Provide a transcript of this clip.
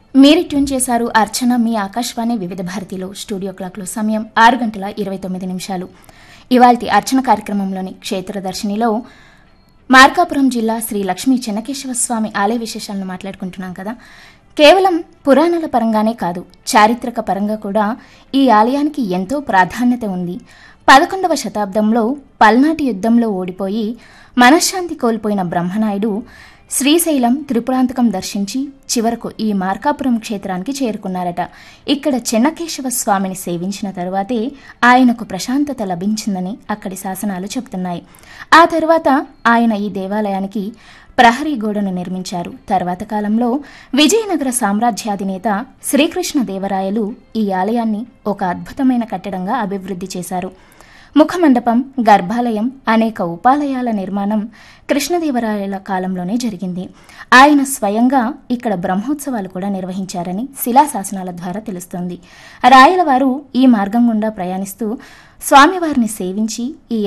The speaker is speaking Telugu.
మీరు ట్యూన్ చేశారు అర్చన మీ ఆకాశవాణి వివిధ భారతిలో స్టూడియో క్లాక్లో సమయం ఆరు గంటల ఇరవై తొమ్మిది నిమిషాలు ఇవాల్టి అర్చన కార్యక్రమంలోని క్షేత్రదర్శినిలో మార్కాపురం జిల్లా శ్రీ లక్ష్మీ చెన్నకేశవ స్వామి ఆలయ విశేషాలను మాట్లాడుకుంటున్నాం కదా కేవలం పురాణాల పరంగానే కాదు చారిత్రక పరంగా కూడా ఈ ఆలయానికి ఎంతో ప్రాధాన్యత ఉంది పదకొండవ శతాబ్దంలో పల్నాటి యుద్ధంలో ఓడిపోయి మనశ్శాంతి కోల్పోయిన బ్రహ్మనాయుడు శ్రీశైలం త్రిపురాంతకం దర్శించి చివరకు ఈ మార్కాపురం క్షేత్రానికి చేరుకున్నారట ఇక్కడ చెన్నకేశవ స్వామిని సేవించిన తరువాతే ఆయనకు ప్రశాంతత లభించిందని అక్కడి శాసనాలు చెబుతున్నాయి ఆ తర్వాత ఆయన ఈ దేవాలయానికి ప్రహరీ గోడను నిర్మించారు తర్వాత కాలంలో విజయనగర సామ్రాజ్యాధినేత శ్రీకృష్ణ దేవరాయలు ఈ ఆలయాన్ని ఒక అద్భుతమైన కట్టడంగా అభివృద్ధి చేశారు ముఖమండపం గర్భాలయం అనేక ఉపాలయాల నిర్మాణం కృష్ణదేవరాయల కాలంలోనే జరిగింది ఆయన స్వయంగా ఇక్కడ బ్రహ్మోత్సవాలు కూడా నిర్వహించారని శిలాశాసనాల ద్వారా తెలుస్తోంది రాయలవారు ఈ మార్గం గుండా ప్రయాణిస్తూ స్వామివారిని సేవించి ఈ